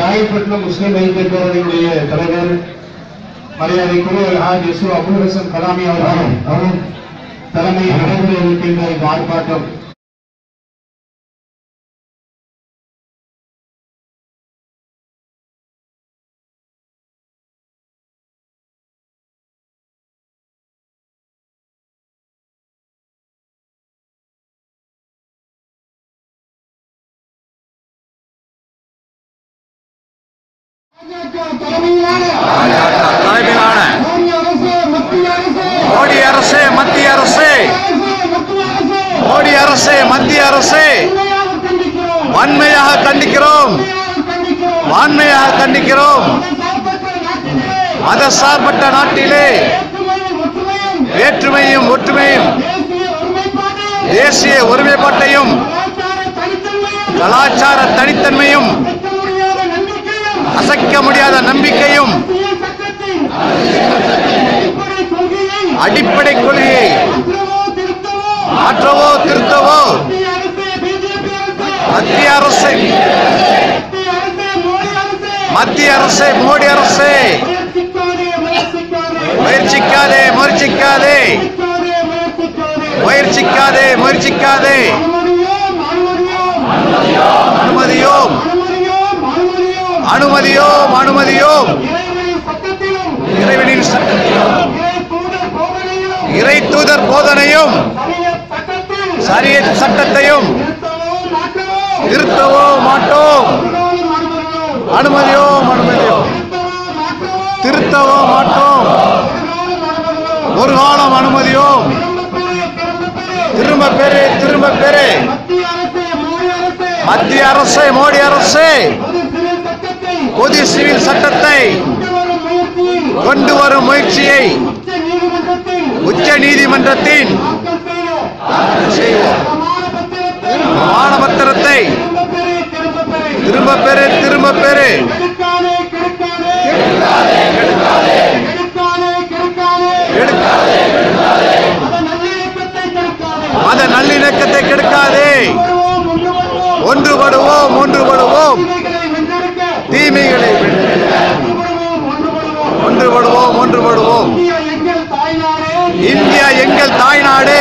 நாயப்பட்டினம் முஸ்லிம் ஐக்கிய பேரவையுடைய தலைவர் மரியாதைக்குரிய ஹாஜ் எஸ் அபுல் ஹசன் கலாமி அவர்கள் தலைமையில் நடந்து இருக்கின்ற இந்த ஆர்ப்பாட்டம் தலைமையிலான தலைமையிலான மோடி அரசு மத்திய அரசு மோடி அரசு மத்திய அரசு மோடி அரசு மத்திய அரசு உண்மையாக கண்டிக்கிறோம் வன்மையாக கண்டிக்கிறோம் கண்டிக்கிறோம் வான்மையாக கண்டிக்கிறோம் சார்பற்ற நாட்டிலே மதசார்பற்ற நாட்டிலே வேற்றுமையும் ஒற்றுமையும் வேற்றுமையும் ஒற்றுமையும் தேசிய தேசிய ஒருமைப்பாடு ஒருமைப்பாட்டையும் கலாச்சார தனித்தன்மையும் கலாச்சார தனித்தன்மையும் அசைக்க முடியாத நம்பிக்கையும் அசைக்க முடியாத நம்பிக்கையும் அரசியல் சட்டத்தின் அடிப்படை அடிப்படை கொள்கையை கொள்கையை மாற்றவோ திருத்தவோ மாற்றவோ திருத்தவோ மத்திய அரசு பிஜேபி அரசு மத்திய அரசு மத்திய அரசு மோடி அரசு மத்திய அரசு மோடி அரசு முயற்சிக்காதே முயற்சிக்காதே முயற்சிக்காதே முயற்சிக்காதே முயற்சிக்காதே முயற்சிக்காதே அனுமதியோம் அனுமதியோம் அனுமதியோம் அனுமதியோம் அனுமதியோம் அனுமதியோம் இறைவனின் சட்டத்திலும் இறைவனின் சட்டத்திலும் இறை தூதர் போதனையும் இறை தூதர் போதனையும் சரியத் சரிய சட்டத்தில் சட்டத்தையும் திருத்தவோ மாற்றவோ திருத்தவோ மாட்டோம் அனுமதியோம் அனுமதியோம் திருத்தவோ மாட்டோம் திருத்தவோ மாற்றவோ ஒரு காலம் அனுமதியோம் திரும்ப பெறு திரும்ப பெறு திரும்ப பெறு திரும்ப பெறு மத்திய அரசு மோடி அரசு மத்திய அரசு மோடி அரசு பொது சிவில் சட்டத்தை பொது சிவில் சட்டத்தை கொண்டு வரும் முயற்சியை கொண்டு வரும் முயற்சியை உச்ச நீதிமன்றத்தில் உச்ச நீதிமன்றத்தின் தாக்கல் செய்வோம் பிரமாண பத்திரத்தை பிரமாண பத்திரத்தை திரும்ப பெறு திரும்ப பெறு திரும்ப பெறு திரும்ப பெறு கெடுக்காதே கெடுக்காதே கெடுக்காதே கெடுக்காதே எடுக்காதே அத நல்லிணக்கத்தை கெடுக்காதே மத நல்லிணக்கத்தை கெடுக்காதே வருவோம் ஒன்றுபடுவோம் ஒன்றுபடுவோம் ஒன்றுபடுவோம் தீமைகளை வென்றெடுக்க தீமைகளை ஒன்றுபடுவோம் ஒன்றுபடுவோம் ஒன்றுபடுவோம் ஒன்றுபடுவோம் இந்தியா எங்கள் தாய்நாடு இந்தியா எங்கள் தாய்நாடு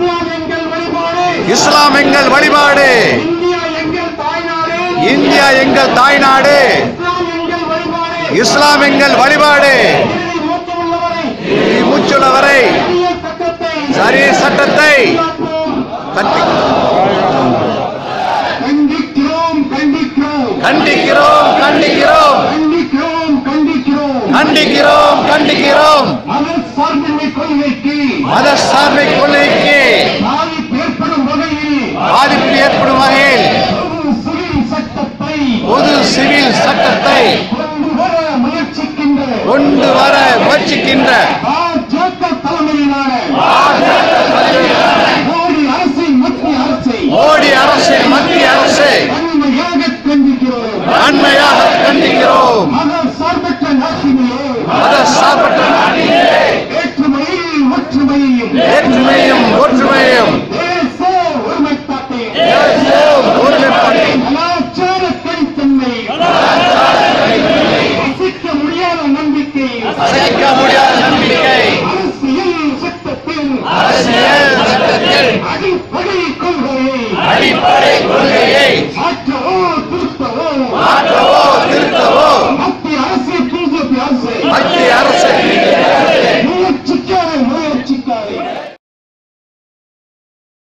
இஸ்லாம் எங்கள் வழிபாடு இஸ்லாம் எங்கள் வழிபாடு இந்தியா எங்கள் தாய்நாடு இந்தியா எங்கள் தாய்நாடு இஸ்லாம் எங்கள் வழிபாடு இஸ்லாம் எங்கள் வழிபாடு இறுதி மூச்சுள்ளவரை மூச்சுள்ளவரை சரிய சட்டத்தை சரிய சட்டத்தை காப்போம். கட்டி கண்டிக்கிறோம் கண்டிக்கிறோம் கண்டிக்கிறோம் கண்டிக்கிறோம் கண்டிக்கிறோம் கண்டிக்கிறோம் கண்டிக்கிறோம் கண்டிக்கிறோம் மத சார்பின்மை கொள்கைக்கு மத சார்பை கொள்கைக்கு பாதிப்பு ஏற்படும் வகையில் பாதிப்பு ஏற்படும் வகையில் பொது சிவில் சட்டத்தை பொது சிவில் சட்டத்தை கொண்டு வர முயற்சிக்கின்ற கொண்டு வர முயற்சிக்கின்ற பாஜக தலைமையிலான மோடி அரசின் மத்திய அரசை மோடி அரசின் மத்திய அரசு வன்மையாக கண்டிக்கிறோம் வன்மையாக கண்டிக்கிறோம் மத சார்பற்ற நாட்டினிலே மத சார்பற்ற நாட்டிலே வேற்றுமையில் ஒற்றுமையையும் வேற்றுமையும் ஒற்றுமையும் தேச ஒருமைப்பாட்டையும் ஒருமைப்பாட்டை கலாச்சார தனித்தன்மையையும் அசைக்க முடியாத நம்பிக்கையும் அசைக்க முடியாத நம்பிக்கை அரசியல் சட்டத்தில் அரசியல் சட்டத்தில் அடிப்படை கொள்கையை அடிப்படை கொள்கையை